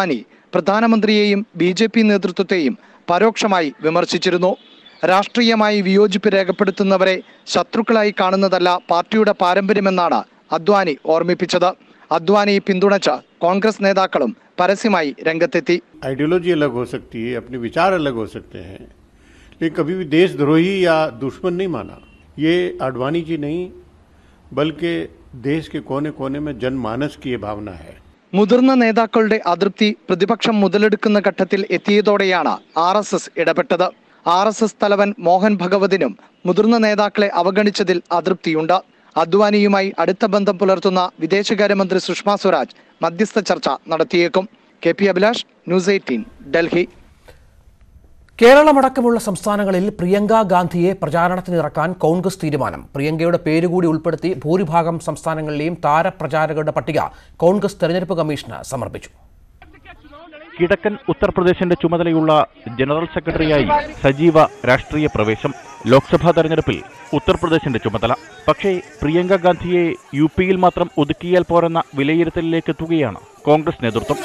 പ്രധാനമന്ത്രിയെയും ബി ജെ പി നേതൃത്വത്തെയും പരോക്ഷമായി വിമർശിച്ചിരുന്നു രാഷ്ട്രീയമായി വിയോജിപ്പ് രേഖപ്പെടുത്തുന്നവരെ ശത്രുക്കളായി കാണുന്നതല്ല പാർട്ടിയുടെ പാരമ്പര്യമെന്നാണ് അദ്വാനി ഓർമ്മിപ്പിച്ചത് അദ്വാനി പിന്തുണച്ച കോൺഗ്രസ് നേതാക്കളും പരസ്യമായി രംഗത്തെത്തി आइडियोलॉजी अलग हो सकती है अपने विचार अलग हो सकते हैं लेकिन कभी भी देशद्रोही या दुश्मन नहीं माना ये आडवाणी जी नहीं बल्कि देश के कोने कोने में जनमानस की ये भावना है മുതിർന്ന നേതാക്കളുടെ അതൃപ്തി പ്രതിപക്ഷം മുതലെടുക്കുന്ന ഘട്ടത്തിൽ എത്തിയതോടെയാണ് ആർ എസ് എസ് ഇടപെട്ടത് ആർ എസ് എസ് തലവൻ മോഹൻ ഭഗവതിനും മുതിർന്ന നേതാക്കളെ അവഗണിച്ചതിൽ അതൃപ്തിയുണ്ട് അദ്വാനിയുമായി അടുത്ത ബന്ധം പുലർത്തുന്ന വിദേശകാര്യമന്ത്രി സുഷമ സ്വരാജ് മധ്യസ്ഥ ചർച്ച നടത്തിയേക്കും K P Abhilash news eighteen Delhi കേരളമടക്കമുള്ള സംസ്ഥാനങ്ങളിൽ പ്രിയങ്ക ഗാന്ധിയെ പ്രചാരണത്തിനിറക്കാൻ കോൺഗ്രസ് തീരുമാനം പ്രിയങ്കയുടെ പേരുകൂടി ഉൾപ്പെടുത്തി ഭൂരിഭാഗം സംസ്ഥാനങ്ങളിലെയും താരപ്രചാരകരുടെ പട്ടിക കോൺഗ്രസ് തെരഞ്ഞെടുപ്പ് കമ്മീഷന് സമർപ്പിച്ചു കിഴക്കൻ ഉത്തർപ്രദേശിന്റെ ചുമതലയുള്ള ജനറൽ സെക്രട്ടറിയായി സജീവ രാഷ്ട്രീയ പ്രവേശം ലോക്സഭാ തെരഞ്ഞെടുപ്പിൽ ഉത്തർപ്രദേശിന്റെ ചുമതല പക്ഷേ പ്രിയങ്ക ഗാന്ധിയെ യു പിയിൽ മാത്രം ഒതുക്കിയാൽ പോരെന്ന വിലയിരുത്തലിലേക്ക് എത്തുകയാണ് കോൺഗ്രസ് നേതൃത്വം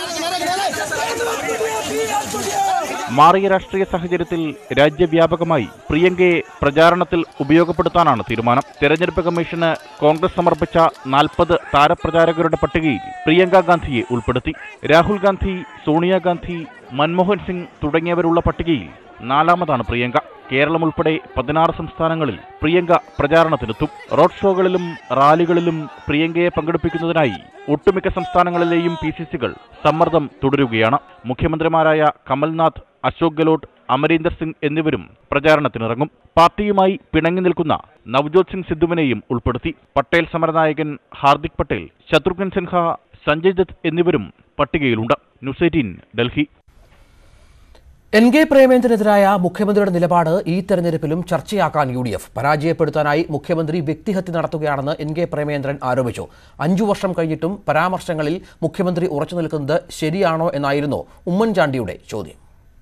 മാറിയ രാഷ്ട്രീയ സാഹചര്യത്തിൽ രാജ്യവ്യാപകമായി പ്രിയങ്കയെ പ്രചാരണത്തിൽ ഉപയോഗപ്പെടുത്താനാണ് തീരുമാനം തെരഞ്ഞെടുപ്പ് കമ്മീഷന് കോൺഗ്രസ് സമർപ്പിച്ച നാൽപ്പത് താരപ്രചാരകരുടെ പട്ടികയിൽ പ്രിയങ്ക ഗാന്ധിയെ ഉൾപ്പെടുത്തി രാഹുൽ ഗാന്ധി സോണിയാഗാന്ധി മൻമോഹൻ സിംഗ് തുടങ്ങിയവരുള്ള പട്ടികയിൽ നാലാമതാണ് പ്രിയങ്ക കേരളം ഉൾപ്പെടെ പതിനാറ് സംസ്ഥാനങ്ങളിൽ പ്രിയങ്ക പ്രചാരണത്തിനെത്തും റോഡ് ഷോകളിലും റാലികളിലും പ്രിയങ്കയെ പങ്കെടുപ്പിക്കുന്നതിനായി ഒട്ടുമിക്ക സംസ്ഥാനങ്ങളിലെയും പി സി സികൾ സമ്മർദ്ദം തുടരുകയാണ് മുഖ്യമന്ത്രിമാരായ കമൽനാഥ് അശോക് ഗെലോട്ട് അമരീന്ദർ സിംഗ് എന്നിവരും പ്രചാരണത്തിനിറങ്ങും പാർട്ടിയുമായി പിണങ്ങി നിൽക്കുന്ന നവ്ജോത് സിംഗ് സിദ്ധുവിനെയും ഉൾപ്പെടുത്തി പട്ടേൽ സമരനായകൻ ഹാർദിക് പട്ടേൽ ശത്രുഘ്നൻ സിൻഹ സഞ്ജയ് ദത്ത് എന്നിവരും പട്ടികയിലുണ്ട് news eighteen Delhi N K പ്രേമേന്ദ്രനെതിരായ മുഖ്യമന്ത്രിയുടെ നിലപാട് ഈ തെരഞ്ഞെടുപ്പിലും ചർച്ചയാക്കാൻ യു ഡി എഫ് പരാജയപ്പെടുത്താനായി മുഖ്യമന്ത്രി വ്യക്തിഹത്യ നടത്തുകയാണെന്ന് എൻ കെ പ്രേമേന്ദ്രൻ ആരോപിച്ചു അഞ്ചു വർഷം കഴിഞ്ഞിട്ടും പരാമർശങ്ങളിൽ മുഖ്യമന്ത്രി ഉറച്ചു നിൽക്കുന്നത് ശരിയാണോ എന്നായിരുന്നു ഉമ്മൻചാണ്ടിയുടെ ചോദ്യം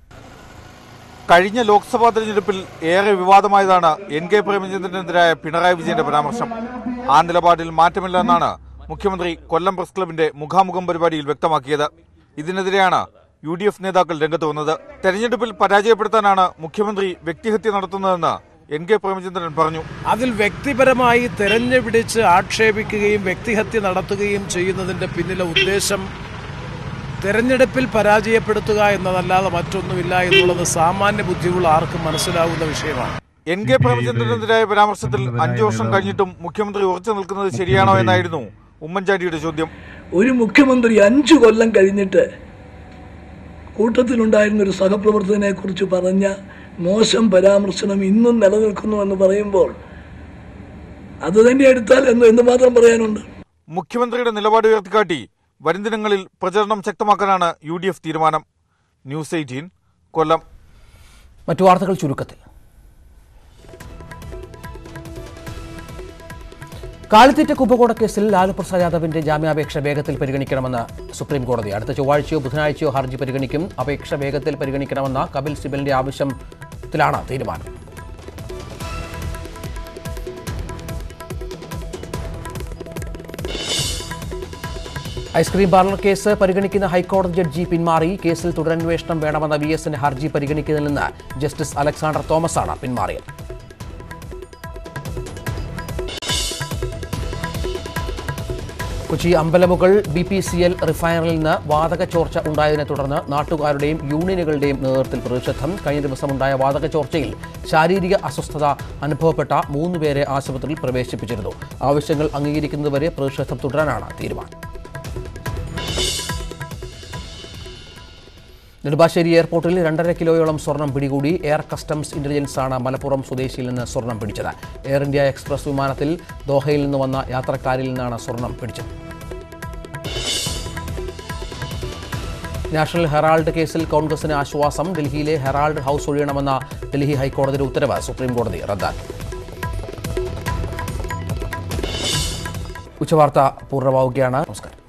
കഴിഞ്ഞ ലോക്സഭാ തെരഞ്ഞെടുപ്പിൽ ഏറെ വിവാദമായതാണ് എൻ കെ പ്രേമചന്ദ്രനെതിരായ പിണറായി വിജയന്റെ പരാമർശം ആ നിലപാടിൽ മാറ്റമില്ലെന്നാണ് മുഖ്യമന്ത്രി കൊല്ലം പ്രസ് ക്ലബിന്റെ മുഖാമുഖം പരിപാടിയിൽ വ്യക്തമാക്കിയത് ഇതിനെതിരെയാണ് യു ഡി എഫ് നേതാക്കൾ രംഗത്ത് വന്നത് തെരഞ്ഞെടുപ്പിൽ പരാജയപ്പെടുത്താനാണ് മുഖ്യമന്ത്രി വ്യക്തിഹത്യ നടത്തുന്നതെന്ന് എൻ കെ പ്രേമചന്ദ്രൻ പറഞ്ഞു അതിൽ വ്യക്തിപരമായി തെരഞ്ഞുപിടിച്ച് ആക്ഷേപിക്കുകയും വ്യക്തിഹത്യ നടത്തുകയും ചെയ്യുന്നതിന്റെ പിന്നിലെ ഉദ്ദേശം തെരഞ്ഞെടുപ്പിൽ പരാജയപ്പെടുത്തുക എന്നതല്ലാതെ മറ്റൊന്നുമില്ല എന്നുള്ളത് സാമാന്യ ബുദ്ധിയുള്ള ആർക്കും മനസ്സിലാവുന്ന വിഷയമാണ് എൻ കെ പ്രേമചന്ദ്രനെതിരായ പരാമർശത്തിൽ അഞ്ചു വർഷം കഴിഞ്ഞിട്ടും മുഖ്യമന്ത്രി ഉറച്ചു നിൽക്കുന്നത് ശരിയാണോ എന്നായിരുന്നു ഉമ്മൻചാണ്ടിയുടെ ചോദ്യം ഒരു മുഖ്യമന്ത്രി അഞ്ചു കൊല്ലം കഴിഞ്ഞിട്ട് കൂട്ടത്തിലുണ്ടായിരുന്ന ഒരു സഹപ്രവർത്തകനെ കുറിച്ച് പറഞ്ഞ മോശം പരാമർശനം ഇന്നും നിലനിൽക്കുന്നു എന്ന് പറയുമ്പോൾ അത് തന്നെ എടുത്താൽ എന്ന് എന്ന് മാത്രം പറയാനുണ്ട് മുഖ്യമന്ത്രിയുടെ നിലപാട് ഉയർത്തിക്കാട്ടി വരും ദിനങ്ങളിൽ പ്രചരണം ശക്തമാക്കാനാണ് യു ഡി എഫ് തീരുമാനം ന്യൂസ് എയ്റ്റീൻ കൊല്ലം മറ്റു വാർത്തകൾ ചുരുക്കത്തിൽ കാലിത്തീറ്റ കുംഭകോണ കേസിൽ ലാലു പ്രസാദ് യാദവിന്റെ ജാമ്യാപേക്ഷ വേഗത്തിൽ പരിഗണിക്കണമെന്ന് സുപ്രീം കോടതി അടുത്ത ചൊവ്വാഴ്ചയോ ബുധനാഴ്ചയോ ഹർജി പരിഗണിക്കും അപേക്ഷ വേഗത്തിൽ പരിഗണിക്കണമെന്ന കപിൽ സിബലിന്റെ ആവശ്യത്തിലാണ് തീരുമാനം ഐസ്ക്രീം പാർലർ കേസ് പരിഗണിക്കുന്ന ഹൈക്കോടതി ജഡ്ജി പിന്മാറി കേസിൽ തുടരന്വേഷണം വേണമെന്ന വി എസിന്റെ ഹർജി പരിഗണിക്കുന്നതിൽ നിന്ന് ജസ്റ്റിസ് അലക്സാണ്ടർ തോമസ് ആണ് പിന്മാറിയത് Kochi Ambalamugal B P C L റിഫൈനറിൽ നിന്ന് വാതക ചോർച്ച ഉണ്ടായതിനെ തുടർന്ന് നാട്ടുകാരുടെയും യൂണിയനുകളുടെയും നേതൃത്വത്തിൽ പ്രതിഷേധം കഴിഞ്ഞ ദിവസമുണ്ടായ വാതക ചോർച്ചയിൽ ശാരീരിക അസ്വസ്ഥത അനുഭവപ്പെട്ട മൂന്ന് പേരെ ആശുപത്രിയിൽ പ്രവേശിപ്പിച്ചിരുന്നു ആവശ്യങ്ങൾ അംഗീകരിക്കുന്നതുവരെ പ്രതിഷേധം തുടരാനാണ് തീരുമാനം നെടുമ്പാശ്ശേരി എയർപോർട്ടിൽ രണ്ടര കിലോയോളം സ്വർണം പിടികൂടി എയർ കസ്റ്റംസ് ഇന്റലിജൻസ് ആണ് മലപ്പുറം സ്വദേശിയിൽ നിന്ന് സ്വർണം പിടിച്ചത് എയർ ഇന്ത്യ എക്സ്പ്രസ് വിമാനത്തിൽ ദോഹയിൽ നിന്ന് വന്ന യാത്രക്കാരിൽ നിന്നാണ് സ്വർണം പിടിച്ചത് നാഷണൽ ഹെറാൾഡ് കേസിൽ കോൺഗ്രസിന് ആശ്വാസം ഡൽഹിയിലെ ഹെറാൾഡ് ഹൗസ് ഒഴിയണമെന്ന ഡൽഹി ഹൈക്കോടതിയുടെ ഉത്തരവ് സുപ്രീം കോടതി റദ്ദാക്കി ഉച്ചവാർത്ത പൂർണ്ണമാവുകയാണ് നമസ്കാരം